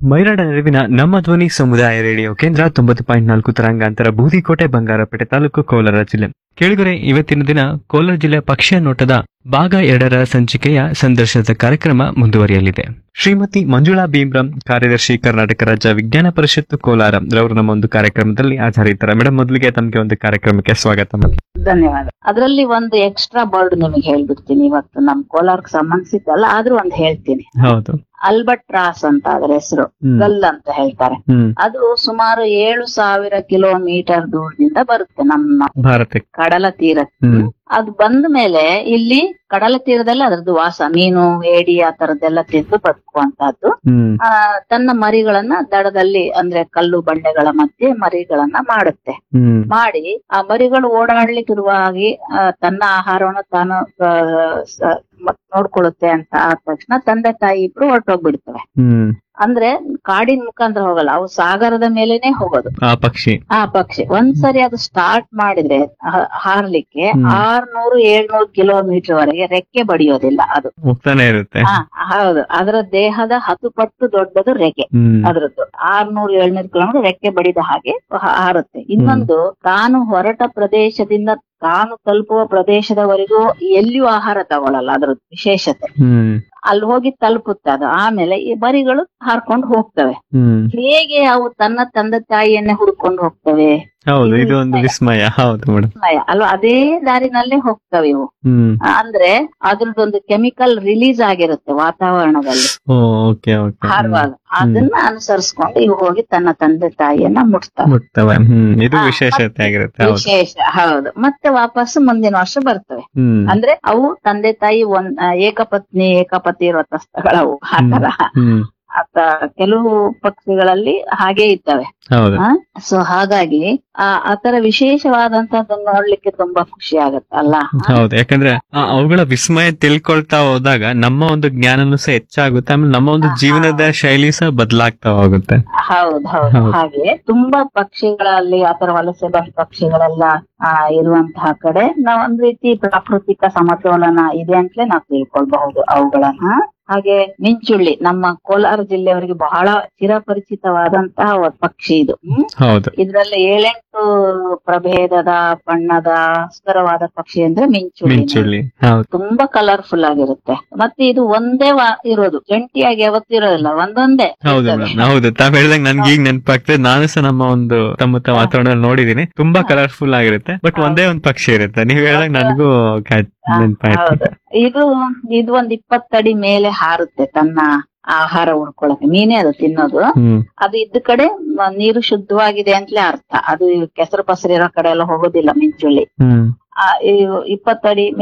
ಮೈರಾಡ ನೆರವಿನ ನಮ್ಮ ಧ್ವನಿ ಸಮುದಾಯ ರೇಡಿಯೋ ಕೇಂದ್ರ ತೊಂಬತ್ತು ಪಾಯಿಂಟ್ ನಾಲ್ಕು ತರಂಗಾಂತರ ಬೂದಿಕೋಟೆ ಬಂಗಾರಪೇಟೆ ತಾಲೂಕು ಕೋಲಾರ ಜಿಲ್ಲೆ ಕೇಳಿದರೆ ಇವತ್ತಿನ ದಿನ ಕೋಲಾರ ಜಿಲ್ಲೆ ಪಕ್ಷಿಯ ನೋಟದ ಭಾಗ ಎರಡರ ಸಂಚಿಕೆಯ ಸಂದರ್ಶನದ ಕಾರ್ಯಕ್ರಮ ಮುಂದುವರಿಯಲಿದೆ ಶ್ರೀಮತಿ ಮಂಜುಳಾ ಭೀಮ್ರಾಮ್ ಕಾರ್ಯದರ್ಶಿ ಕರ್ನಾಟಕ ರಾಜ್ಯ ವಿಜ್ಞಾನ ಪರಿಷತ್ತು ಕೋಲಾರ ರವರು ನಮ್ಮ ಒಂದು ಕಾರ್ಯಕ್ರಮದಲ್ಲಿ ಹಾಜರಿದ್ದಾರೆ ಮೇಡಮ್ ಮೊದಲಿಗೆ ತಮಗೆ ಒಂದು ಕಾರ್ಯಕ್ರಮಕ್ಕೆ ಸ್ವಾಗತ madam. ಧನ್ಯವಾದ ಅದರಲ್ಲಿ ಒಂದು ಎಕ್ಸ್ಟ್ರಾ ಬರ್ಡ್ ನಿಮಗೆ ಹೇಳ್ಬಿಡ್ತೀನಿ ಇವತ್ತು ನಮ್ ಕೋಲಾರಕ್ಕೆ ಸಂಬಂಧಿಸಿದ್ದಲ್ಲ ಆದ್ರೂ ಒಂದು ಹೇಳ್ತೀನಿ ಹೌದು ಅಲ್ಬರ್ಟ್ ರಾಸ್ ಅಂತ ಅದರ ಹೆಸರು ಹ್ಮ್ ಗಲ್ ಅಂತ ಹೇಳ್ತಾರೆ ಹ್ಮ್ ಅದು ಸುಮಾರು ಏಳು ಸಾವಿರ ಕಿಲೋಮೀಟರ್ ದೂರದಿಂದ ಬರುತ್ತೆ ನಮ್ಮ ಭಾರತಕ್ಕೆ ಕಡಲ ತೀರಕ್ಕೆ ಹ್ಮ್ ಅದು ಬಂದ ಮೇಲೆ ಇಲ್ಲಿ ಕಡಲ ತೀರದಲ್ಲಿ ಅದರದ್ದು ವಾಸ ಮೀನು ಏಡಿ ಆ ತರದ್ದೆಲ್ಲ ತಿಂದು ಬದುಕುವಂತಹದ್ದು ಹ್ಮ್ ಆ, ತನ್ನ ಮರಿಗಳನ್ನ ದಡದಲ್ಲಿ ಅಂದ್ರೆ ಕಲ್ಲು ಬಂಡೆಗಳ ಮಧ್ಯೆ ಮರಿಗಳನ್ನ ಮಾಡುತ್ತೆ ಹ್ಮ್ ಮಾಡಿ ಆ ಮರಿಗಳು ಓಡಾಡ್ಲಿಕ್ಕಿರುವ ಹಾಗೆ ಆ, ತನ್ನ ಆಹಾರವನ್ನು ತಾನು ಆ, ಸ- ಮ- ನೋಡ್ಕೊಳ್ಳುತ್ತೆ ಅಂತ ಆದ ತಕ್ಷಣ ತಂದೆ ತಾಯಿ ಇಬ್ರು ಹೊರಟೋಗ್ಬಿಡ್ತವೆ ಹ್ಮ್ ಅಂದ್ರೆ ಕಾಡಿನ ಮುಖಾಂತರ ಹೋಗಲ್ಲ ಅವು ಸಾಗರದ ಮೇಲೇನೆ ಹೋಗೋದು ಆ ಪಕ್ಷಿ ಆ ಪಕ್ಷಿ ಒಂದ್ಸರಿ ಅದು ಸ್ಟಾರ್ಟ್ ಮಾಡಿದ್ರೆ ಹ- ಹಾರ್ಲಿಕ್ಕೆ ಹ್ಮ್. ಆರ್ನೂರು ಏಳ್ನೂರು ಕಿಲೋಮೀಟರ್ ವರೆಗೆ ರೆಕ್ಕೆ ಬಡಿಯೋದಿಲ್ಲ ಅದು ಹೋಗ್ತಾನೆ ಇರುತ್ತೆ ಹಾ ಹೌದು ಅದರ ದೇಹದ ಹತ್ತು ಪಟ್ಟು ದೊಡ್ಡದು ರೆಕ್ಕೆ ಹ್ಮ್ ಅದ್ರದ್ದು ಆರ್ನೂರು ಏಳ್ನೂರು ಕಿಲೋಮೀಟರ್ ರೆಕ್ಕೆ ಬಡಿದ ಹಾಗೆ ಹ- ಹಾರುತ್ತೆ ಇನ್ನೊಂದು ತಾನು ಹೊರಟ ಪ್ರದೇಶದಿಂದ ತಾನು ತಲುಪುವ ಪ್ರದೇಶದವರೆಗೂ ಎಲ್ಲಿಯೂ ಆಹಾರ ತಗೊಳಲ್ಲ ಅದ್ರದ್ದು ವಿಶೇಷತೆ ಹ್ಮ್ ಅಲ್ಲಿ ಹೋಗಿ ತಲುಪುತ್ತೆ ಅದು ಆಮೇಲೆ ಈ ಮರಿಗಳು ಹಾರ್ಕೊಂಡು ಹೋಗ್ತವೆ ಹ್ಮ್ ಹೇಗೆ ಅವು ತನ್ನ ತಂದೆ ತಾಯಿಯನ್ನೇ ಹುಡ್ಕೊಂಡು ಹೋಗ್ತವೆ ಹೌದು ಇದು ಒಂದು ವಿಸ್ಮಯ ಹೌದು ಮೇಡಮ್ ವಿಸ್ಮಯ ಅಲ್ವಾ ಅದೇ ದಾರಿನಲ್ಲೇ ಹೋಗ್ತವೆ ಇವು ಹ್ಮ್ ಅಂದ್ರೆ ಅದ್ರದ್ದೊಂದು ಕೆಮಿಕಲ್ ರಿಲೀಸ್ ಆಗಿರುತ್ತೆ ವಾತಾವರಣದಲ್ಲಿ ಓ ಓಕೆ ಓಕೆ ಹಾರುವಾಗ ಅದನ್ನ ಅನುಸರಿಸ್ಕೊಂಡು ಇವು ಹೋಗಿ ತನ್ನ ತಂದೆ ತಾಯಿಯನ್ನ ಮುಟ್ತವೆ ಮುಟ್ತವೆ ಹ್ಮ್ ಇದು ಹಾ, ವಿಶೇಷತೆ ಆಗಿರುತ್ತೆ ಹೌದು ವಿಶೇಷ ಹೌದು ಮತ್ತೆ ವಾಪಸ್ ಮುಂದಿನ ವರ್ಷ ಬರ್ತವೆ ಹ್ಮ್ ಅಂದ್ರೆ ಅವು ತಂದೆ ತಾಯಿ ಒಂದ್ ಆ, ಏಕಪತ್ನಿ ಏಕಪತಿ ವ್ರತಸ್ಥಗಳವು ಆತರ ಹ್ಮ್ ಆತ ಕೆಲವು ಪಕ್ಷಿಗಳಲ್ಲಿ ಹಾಗೆ ಇರ್ತವೆ ಹೌದು ಸೊ ಹಾಗಾಗಿ ಆ ಆತರ ವಿಶೇಷವಾದಂತದ್ದನ್ನ ನೋಡ್ಲಿಕ್ಕೆ ತುಂಬಾ ಖುಷಿ ಆಗತ್ತೆ ಅಲ್ಲ ಹೌದು ಯಾಕಂದ್ರೆ ಆ ಅವುಗಳ ವಿಸ್ಮಯ ತಿಳ್ಕೊಳ್ತಾ ಹೋದಾಗ ನಮ್ಮ ಒಂದು ಜ್ಞಾನನೂ ಸಹ ಹೆಚ್ಚಾಗುತ್ತೆ ಆಮೇಲೆ ನಮ್ಮ ಒಂದು ಜೀವನದ ಶೈಲಿ ಸಹ ಬದಲಾಗ್ತಾ ಹೋಗುತ್ತೆ ಹೌದು ಹೌದು ಹೌದು. ಹಾಗೆ ತುಂಬಾ ಪಕ್ಷಿಗಳಲ್ಲಿ ಆತರ ವಲಸೆ ಬಂದ ಪಕ್ಷಿಗಳೆಲ್ಲ ಆ ಇರುವಂತಹ ಕಡೆ ನಾವ್ ಒಂದ್ ರೀತಿ ಪ್ರಾಕೃತಿಕ ಸಮತೋಲನ ಇದೆ ಅಂತಲೇ ನಾವು ತಿಳ್ಕೊಳ್ಬಹುದು ಅವುಗಳನ್ನ ಹಾಗೆ ಮಿಂಚುಳ್ಳಿ ನಮ್ಮ ಕೋಲಾರ ಜಿಲ್ಲೆಯವರಿಗೆ ಬಹಳ ಚಿರಪರಿಚಿತವಾದಂತಹ ಒಂದ್ ಪಕ್ಷಿ ಇದು ಹ್ಮ್ ಹೌದು ಇದ್ರಲ್ಲಿ ಏಳೆಂಟು ಪ್ರಭೇದದ ಬಣ್ಣದ ಸುಂದರವಾದ ಪಕ್ಷಿ ಅಂದ್ರೆ ಮಿಂಚುಳ್ಳಿ ಮಿಂಚುಳ್ಳಿ ಹೌದು ತುಂಬಾ ಕಲರ್ಫುಲ್ ಆಗಿರುತ್ತೆ ಮತ್ತೆ ಇದು ಒಂದೇ ವಾ- ಇರೋದು ಜಂಟಿಯಾಗಿ ಯಾವತ್ತೂ ಇರೋದಿಲ್ಲ ಒಂದೊಂದೇ ಹೌದು ಇರ್ತದೆ. ಮೇಡಮ್ ಹೌದು ತಾವ್ ಹೇಳ್ದಂಗ್ ನನ್ಗೆ ಈಗ ನೆನಪಾಗ್ತದೆ ನಾನು ಸಹ ನಮ್ಮ ಒಂದು ತಮ್ಮ ವಾತಾವರಣ ನೋಡಿದೀನಿ ತುಂಬಾ ಕಲರ್ಫುಲ್ ಆಗಿರುತ್ತೆ ಬಟ್ ಒಂದೇ ಒಂದ್ ಪಕ್ಷಿ ಇರುತ್ತೆ ನೀವ್ ಹೇಳ್ದಂಗ್ ನನಗೂ ನೆನಪಾಯ್ತು ಹೌದು ಇದು ಇದು ಒಂದ್ ಇಪ್ಪತ್ತಡಿ ಮೇಲೆ ಹಾರುತ್ತೆ ತನ್ನ ಆಹಾರ ಉಳ್ಕೊಳಕ್ಕೆ ಮೀನೇ ಅದು ತಿನ್ನೋದು ಹ್ಮ್ ಅದು ಇದ್ದ ಕಡೆ ಮ- ನೀರು ಶುದ್ಧವಾಗಿದೆ ಅಂತಲೇ ಅರ್ಥ ಅದು ಕೆಸರು ಪಸರು ಇರೋ ಕಡೆ ಎಲ್ಲ ಹೋಗೋದಿಲ್ಲ ಮಿಂಚುಳ್ಳಿ ಹ್ಮ್ ಆ, ಈ ಇಪ್ಪತ್ತಡಿ